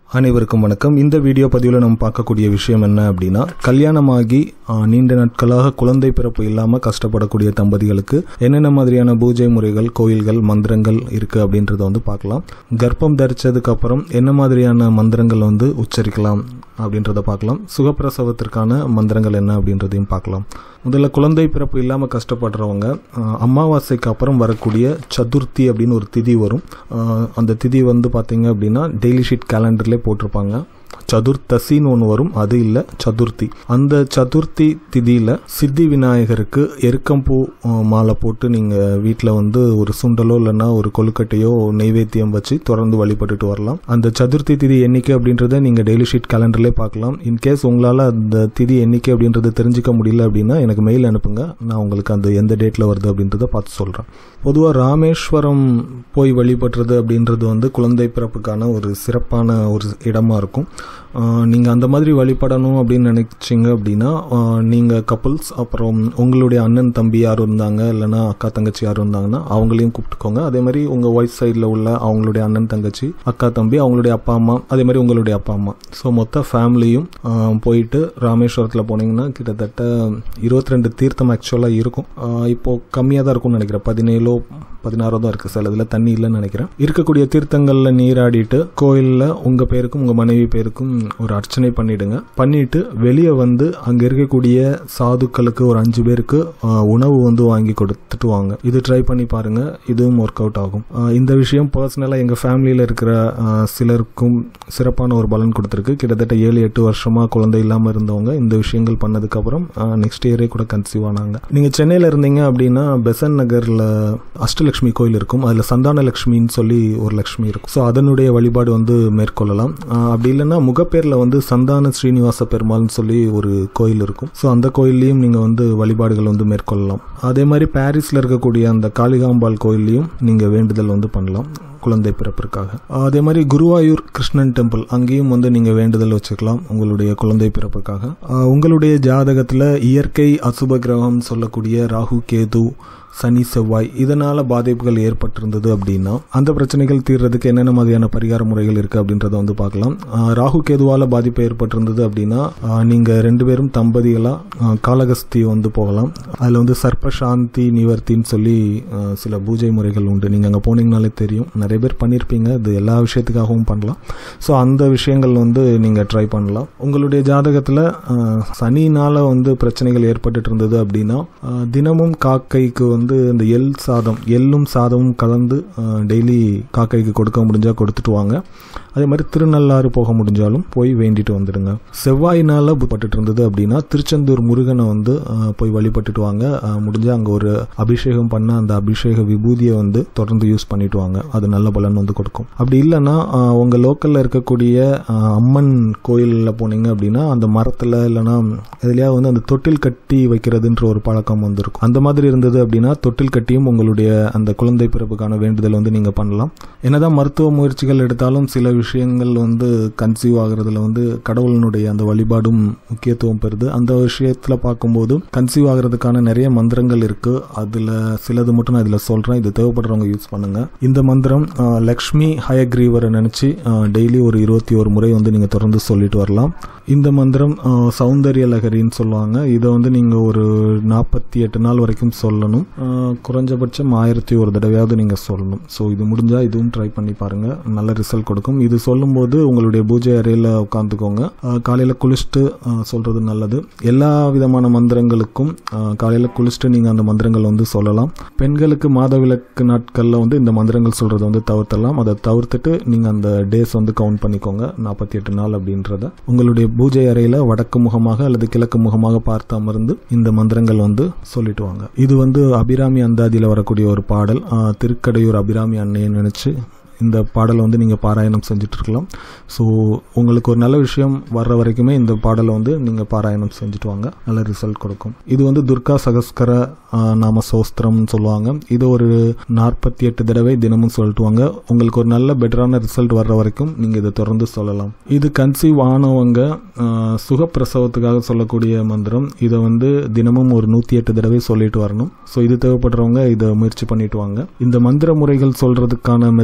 அனைவருக்கும் வணக்கம் இந்த வீடியோ பதிவில் நம்ம பார்க்கக்கூடிய விஷயம் என்ன அப்படின்னா கல்யாணமாகி ஆ, நீண்ட நாட்களாக குழந்தை பிறப்பு இல்லாமல் கஷ்டப்படக்கூடிய தம்பதிகளுக்கு என்னென்ன மாதிரியான பூஜை முறைகள் கோயில்கள் மந்திரங்கள் இருக்குது அப்படின்றத வந்து பார்க்கலாம் கர்ப்பம் தரிச்சதுக்கு அப்புறம் என்ன மாதிரியான மந்திரங்கள் வந்து உச்சரிக்கலாம் அப்படின்றத பார்க்கலாம் சுகப்பிரசவத்திற்கான மந்திரங்கள் என்ன அப்படின்றதையும் பார்க்கலாம் முதல்ல குழந்தை பிறப்பு இல்லாமல் கஷ்டப்படுறவங்க ஆ, அமாவாசைக்கு அப்புறம் வரக்கூடிய சதுர்த்தி அப்படின்னு ஒரு திதி வரும் ஆ, அந்த திதி வந்து பார்த்தீங்க அப்படின்னா டெய்லி ஷீட் கேலண்டர்லேயே போட்டிருப்பாங்க சதுர்த்தசின்னு ஒன்று வரும் அது இல்லை சதுர்த்தி அந்த சதுர்த்தி திதியில் சித்தி விநாயகருக்கு எருக்கம்பூ ஆ, மாலை போட்டு நீங்கள் வீட்டில் வந்து ஒரு சுண்டலோ இல்லைன்னா ஒரு கொழுக்கட்டையோ நெய்வேத்தியம் வச்சு தொடர்ந்து வழிபட்டுட்டு வரலாம் அந்த சதுர்த்தி திதி எண்ணிக்கை அப்படின்றத நீங்கள் டெய்லி ஷீட் கேலண்டர்லேயே பார்க்கலாம் இன்கேஸ் உங்களால் அந்த திதி எண்ணிக்கை அப்படின்றத தெரிஞ்சுக்க முடியல அப்படின்னா எனக்கு மெயில் அனுப்புங்க நான் உங்களுக்கு அந்த எந்த டேட்டில் வருது அப்படின்றத பார்த்து சொல்கிறேன் பொதுவாக ராமேஸ்வரம் போய் வழிபடுறது அப்படின்றது வந்து குழந்தை பிறப்புக்கான ஒரு சிறப்பான ஒரு இடமா இருக்கும் நீங்கள் அந்த மாதிரி வழிபடணும் அப்படின்னு நினைச்சிங்க அப்படின்னா நீங்கள் கப்புள்ஸ் அப்புறம் உங்களுடைய அண்ணன் தம்பி யாரும் இருந்தாங்க இல்லைன்னா அக்கா தங்கச்சி யாரும் இருந்தாங்கன்னா அவங்களையும் கூப்பிட்டுக்கோங்க அதே மாதிரி உங்கள் ஒய்ஃப் சைடில் உள்ள அவங்களுடைய அண்ணன் தங்கச்சி அக்கா தம்பி அவங்களுடைய அப்பா அம்மா அதே மாதிரி உங்களுடைய அப்பா அம்மா ஸோ மொத்த ஃபேமிலியும் போயிட்டு ராமேஸ்வரத்தில் போனீங்கன்னா கிட்டத்தட்ட இருபத்தி ரெண்டு தீர்த்தம் ஆக்சுவலாக இருக்கும் ஆஹ் இப்போ கம்மியாக தான் இருக்கும்னு நினைக்கிறேன் பதினேழோ பதினாறோ தான் இருக்குது சில இதில் தண்ணி இல்லைன்னு நினைக்கிறேன் இருக்கக்கூடிய தீர்த்தங்களில் நீராடிட்டு கோயிலில் உங்கள் பேருக்கும் உங்கள் மனைவி பேருக்கும் ஒரு அர்ச்சனை பண்ணிடுங்க பண்ணிட்டு வெளியே வந்து அங்கே இருக்கக்கூடிய சாதுக்களுக்கு ஒரு அஞ்சு பேருக்கு ஆஹ், உணவு வந்து வாங்கி கொடுத்துட்டு வாங்க இது ட்ரை பண்ணி பாருங்க இதுவும் ஒர்க் அவுட் ஆகும் ஆஹ், இந்த விஷயம் பர்சனலாக எங்கள் ஃபேமிலியில் இருக்கிற ஆஹ், சிலருக்கும் சிறப்பான ஒரு பலன் கொடுத்துருக்கு கிட்டத்தட்ட ஏழு எட்டு வருஷமா குழந்தை இல்லாமல் இருந்தவங்க இந்த விஷயங்கள் பண்ணதுக்கப்புறம் நெக்ஸ்ட் இயரே கூட கன்சீவ் ஆனாங்க நீங்கள் சென்னையில் இருந்தீங்க அப்படின்னா பெசன் நகரில் அஷ்டலட்சுமி கோயில் இருக்கும் அதில் சந்தான லட்சுமின்னு சொல்லி ஒரு லட்சுமி இருக்கும் ஸோ அதனுடைய வழிபாடு வந்து மேற்கொள்ளலாம் ஆஹ் அப்படி இல்லைன்னா முகப்பேரில் வந்து சந்தான ஸ்ரீனிவாச பெருமாள்னு சொல்லி ஒரு கோயில் இருக்கும் ஸோ அந்த கோயில்லையும் நீங்கள் வந்து வழிபாடுகள் வந்து மேற்கொள்ளலாம் அதே மாதிரி பாரிஸில் இருக்கக்கூடிய அந்த காளிகாம்பாள் கோயில்லையும் நீங்கள் வேண்டுதல் வந்து பண்ணலாம் குழந்தை பிறப்பிற்காக அதே மாதிரி குருவாயூர் கிருஷ்ணன் டெம்பிள் அங்கேயும் வந்து நீங்கள் வேண்டுதல் வச்சுக்கலாம் உங்களுடைய குழந்தை பிறப்புக்காக ஆஹ் உங்களுடைய ஜாதகத்தில் இயற்கை அசுப கிரகம் சொல்லக்கூடிய ராகு கேது சனி செவ்வாய் இதனால பாதிப்புகள் ஏற்பட்டிருந்தது அப்படின்னா அந்த பிரச்சனைகள் தீர்றதுக்கு என்னென்ன மாதிரியான பரிகார முறைகள் இருக்கு அப்படின்றத வந்து பார்க்கலாம் ஆஹ் ராகு கேதுவால பாதிப்பு ஏற்பட்டிருந்தது அப்படின்னா ஆஹ் நீங்க ரெண்டு பேரும் தம்பதிகளா ஆஹ் காளகஸ்தி வந்து போகலாம் அதுல வந்து சர்ப்ப சாந்தி நிவர்த்தின்னு சொல்லி ஆஹ் சில பூஜை முறைகள் உண்டு நீங்க அங்க போனீங்கனாலே தெரியும் நிறைய பேர் பண்ணியிருப்பீங்க இது எல்லா விஷயத்துக்காகவும் பண்ணலாம் ஸோ அந்த விஷயங்கள் வந்து நீங்க ட்ரை பண்ணலாம் உங்களுடைய ஜாதகத்துல ஆஹ் சனினால வந்து பிரச்சனைகள் ஏற்பட்டுட்டு இருந்தது அப்படின்னா ஆஹ் தினமும் காக்கைக்கு வந்து இந்த எள் சாதம் எள்ளும் சாதமும் கலந்து டெய்லி காக்கைக்கு கொடுக்க முடிஞ்சா கொடுத்துட்டு வாங்க அதே மாதிரி திருநள்ளாறு போக முடிஞ்சாலும் போய் வேண்டிட்டு வந்துடுங்க செவ்வாயினால பட்டுட்டு இருந்தது அப்படின்னா திருச்செந்தூர் முருகனை வந்து ஆஹ் போய் வழிபட்டுட்டு வாங்க ஆஹ் முடிஞ்சா அங்க ஒரு அபிஷேகம் பண்ண அந்த அபிஷேக விபூதியை வந்து தொடர்ந்து யூஸ் பண்ணிட்டு வாங்க அது நல்ல பலன் வந்து கொடுக்கும் அப்படி இல்லைன்னா ஆஹ் உங்க லோக்கல்ல இருக்கக்கூடிய ஆஹ் அம்மன் கோயிலில் போனீங்க அப்படின்னா அந்த மரத்துல இல்லைன்னா எதுலயா வந்து அந்த தொட்டில் கட்டி வைக்கிறதுன்ற ஒரு பழக்கம் வந்து இருக்கும் அந்த மாதிரி இருந்தது அப்படின்னா தொட்டில் கட்டியும் உங்களுடைய அந்த குழந்தை பிறப்புக்கான வேண்டுதல் வந்து நீங்க பண்ணலாம் என்னதான் மருத்துவ முயற்சிகள் எடுத்தாலும் சில விஷயங்கள் வந்து கன்சீவ் ஆகுறதுல வந்து கடவுளினுடைய அந்த வழிபாடும் முக்கியத்துவம் பெறுது அந்த விஷயத்துல பார்க்கும்போது கன்சீவ் ஆகுறதுக்கான நிறைய மந்திரங்கள் இருக்கு அதுல சிலது மட்டும் நான் இதுல சொல்றேன் இது தேவைப்படுறவங்க யூஸ் பண்ணுங்க இந்த மந்திரம் ஆஹ், லக்ஷ்மி ஹயக்ரீவரை நினைச்சு டெய்லி ஒரு இருபத்தி ஒரு முறை வந்து நீங்க தொடர்ந்து சொல்லிட்டு வரலாம் இந்த மந்திரம் ஆஹ், சௌந்தர்ய லகரின்னு சொல்லுவாங்க இதை வந்து நீங்க ஒரு நாற்பத்தி எட்டு நாள் வரைக்கும் சொல்லணும் ஆஹ், குறைஞ்சபட்சம் ஆயிரத்தி ஒரு தடவையாவது நீங்க சொல்லணும் ஸோ இது முடிஞ்சா இதுவும் ட்ரை பண்ணி பாருங்க நல்ல ரிசல்ட் கொடுக்கும் இது சொல்லும்போது உங்களுடைய பூஜை அறையில் உட்காந்துக்கோங்க காலையில் குளிச்சுட்டு ஆஹ், சொல்றது நல்லது எல்லா விதமான மந்திரங்களுக்கும் ஆஹ், காலையில குளிச்சுட்டு நீங்க அந்த மந்திரங்கள் வந்து சொல்லலாம் பெண்களுக்கு மாதவிலக்கு நாட்கள்ல வந்து இந்த மந்திரங்கள் சொல்றதை வந்து தவிர்த்தலாம் அதை தவிர்த்துட்டு நீங்க அந்த டேஸ் வந்து கவுண்ட் பண்ணிக்கோங்க நாற்பத்தி எட்டு நாள் அப்படின்றத உங்களுடைய பூஜை அறையில வடக்கு முகமாக அல்லது கிழக்கு முகமாக பார்த்து அமர்ந்து இந்த மந்திரங்கள் வந்து சொல்லிட்டு வாங்க இது வந்து அபிராமி அந்தாதியில வரக்கூடிய ஒரு பாடல் ஆஹ், திருக்கடையூர் அபிராமி அன்னையை நினைச்சு இந்த பாடலை வந்து நீங்கள் பாராயணம் செஞ்சுட்டு இருக்கலாம் ஸோ உங்களுக்கு ஒரு நல்ல விஷயம் வர்ற வரைக்குமே இந்த பாடலை வந்து நீங்கள் பாராயணம் செஞ்சுட்டு வாங்க நல்ல ரிசல்ட் கொடுக்கும் இது வந்து துர்கா சகஸ்கர ஆஹ், நாம சோஸ்திரம்னு சொல்லுவாங்க இது ஒரு நாற்பத்தி எட்டு தடவை தினமும் சொல்லிட்டு வாங்க உங்களுக்கு ஒரு நல்ல பெட்டரான ரிசல்ட் வர்ற வரைக்கும் நீங்கள் இதை தொடர்ந்து சொல்லலாம் இது கன்சீவ் ஆனவங்க ஆஹ், சுகப்பிரசவத்துக்காக சொல்லக்கூடிய மந்திரம் இதை வந்து தினமும் ஒரு நூற்றி எட்டு தடவை சொல்லிட்டு வரணும் ஸோ இது தேவைப்படுறவங்க இதை முயற்சி பண்ணிட்டு வாங்க இந்த மந்திர முறைகள் சொல்றதுக்கான மெத்தட்ஸ் என்ன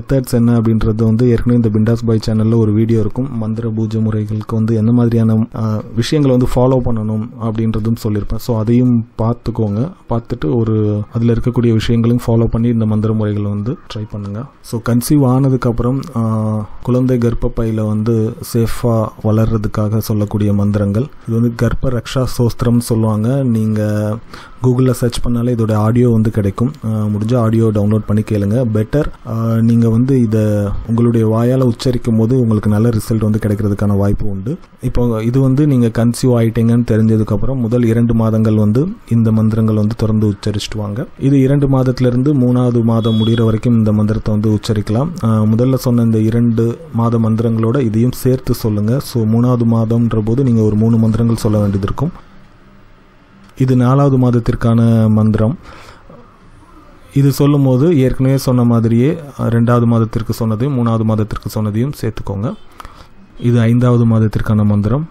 என்ன அப்படின்றது வந்து ஏற்கனவே இந்த பிண்டாஸ் பாய் சேனலில் ஒரு வீடியோ இருக்கும் மந்திர பூஜை முறைகளுக்கு வந்து என்ன மாதிரியான ஆஹ், விஷயங்களை வந்து ஃபாலோ பண்ணணும் அப்படின்றதும் சொல்லியிருப்பேன் ஸோ அதையும் பார்த்துக்கோங்க பார்த்துட்டு ஒரு அதில் இருக்கக்கூடிய விஷயங்களையும் ஃபாலோ பண்ணி இந்த மந்திர முறைகளை வந்து ட்ரை பண்ணுங்க ஸோ கன்சீவ் ஆனதுக்கப்புறம் ஆஹ், குழந்தை கர்ப்பப்பையில் வந்து சேஃபாக வளர்றதுக்காக சொல்லக்கூடிய மந்திரங்கள் இது வந்து கர்ப்ப ரக்ஷா சோஸ்திரம்னு சொல்லுவாங்க நீங்கள் கூகுளில் சர்ச் பண்ணாலே இதோட ஆடியோ வந்து கிடைக்கும் ஆஹ், முடிஞ்ச ஆடியோ டவுன்லோட் பண்ணி கேளுங்க பெட்டர் நீங்கள் வந்து இதை உங்களுடைய வாயால் உச்சரிக்கும் போது உங்களுக்கு நல்ல ரிசல்ட் வந்து கிடைக்கிறதுக்கான வாய்ப்பு உண்டு இப்போ இது வந்து நீங்கள் கன்சீவ் ஆயிட்டீங்கன்னு தெரிஞ்சதுக்கப்புறம் முதல் இரண்டு மாதங்கள் வந்து இந்த மந்திரங்கள் வந்து தொடர்ந்து உச்சரிச்சுட்டு வாங்க இது இரண்டு மாதத்திலிருந்து மூணாவது மாதம் முடிகிற வரைக்கும் இந்த மந்திரத்தை வந்து உச்சரிக்கலாம் ஆஹ், முதல்ல சொன்ன இந்த இரண்டு மாத மந்திரங்களோட இதையும் சேர்த்து சொல்லுங்கள் ஸோ மூணாவது மாதம்ன்ற போது நீங்கள் ஒரு மூணு மந்திரங்கள் சொல்ல வேண்டியது இருக்கும் இது நாலாவது மாதத்திற்கான மந்திரம் இது சொல்லும்போது ஏற்கனவே சொன்ன மாதிரியே அஹ், ரெண்டாவது மாதத்திற்கு சொன்னதையும் மூணாவது மாதத்திற்கு சொன்னதையும் சேர்த்துக்கோங்க இது ஐந்தாவது மாதத்திற்கான மந்திரம்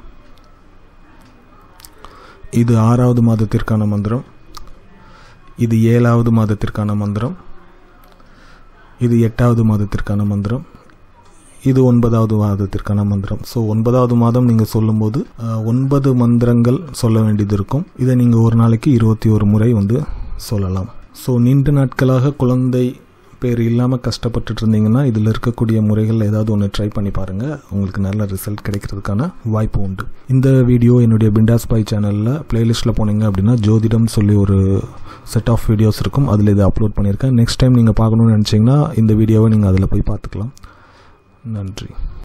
இது ஆறாவது மாதத்திற்கான மந்திரம் இது ஏழாவது மாதத்திற்கான மந்திரம் இது எட்டாவது மாதத்திற்கான மந்திரம் இது ஒன்பதாவது மாதத்திற்கான மந்திரம் ஸோ ஒன்பதாவது மாதம் நீங்கள் சொல்லும்போது அஹ், ஒன்பது மந்திரங்கள் சொல்ல வேண்டியது இருக்கும் இதை நீங்கள் ஒரு நாளைக்கு இருபத்தி ஒரு முறை வந்து சொல்லலாம் ஸோ நீண்ட நாட்களாக குழந்தை பேர் இல்லாமல் கஷ்டப்பட்டுட்டு இருந்தீங்கன்னா இதில் இருக்கக்கூடிய முறைகள் ஏதாவது ஒன்று ட்ரை பண்ணி பாருங்கள் உங்களுக்கு நல்ல ரிசல்ட் கிடைக்கிறதுக்கான வாய்ப்பு உண்டு இந்த வீடியோ என்னுடைய பிண்டாஸ் பாய் சேனலில் பிளேலிஸ்ட்டில் போனீங்க அப்படின்னா ஜோதிடம் சொல்லி ஒரு செட் ஆஃப் வீடியோஸ் இருக்கும் அதில் இதை அப்லோட் பண்ணியிருக்கேன் நெக்ஸ்ட் டைம் நீங்கள் பார்க்கணும்னு நினச்சிங்கன்னா இந்த வீடியோவை நீங்கள் அதில் போய் பார்த்துக்கலாம் நன்றி